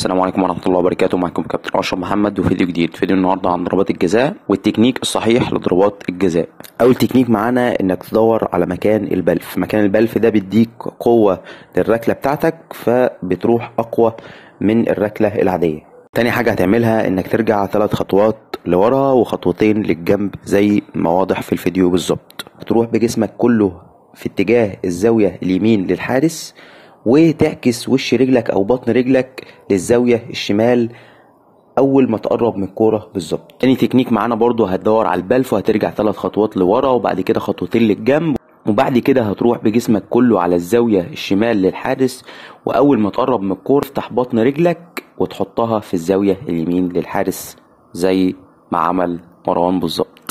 السلام عليكم ورحمة الله وبركاته معكم كابتن أشرف محمد وفيديو جديد فيديو النهاردة عن ضربات الجزاء والتكنيك الصحيح لضربات الجزاء أول تكنيك معانا إنك تدور على مكان البلف مكان البلف ده بيديك قوة للركلة بتاعتك فبتروح أقوى من الركلة العادية تاني حاجة هتعملها إنك ترجع ثلاث خطوات لورا وخطوتين للجنب زي ما واضح في الفيديو بالظبط تروح بجسمك كله في اتجاه الزاوية اليمين للحارس وتعكس وش رجلك او بطن رجلك للزاوية الشمال اول ما تقرب من الكوره بالظبط تاني تكنيك معانا برضو هتدور على البلف وهترجع ثلاث خطوات لورا وبعد كده خطوتين للجنب وبعد كده هتروح بجسمك كله على الزاوية الشمال للحارس وأول ما تقرب من الكورة تفتح بطن رجلك وتحطها في الزاوية اليمين للحارس زي ما عمل مروان بالظبط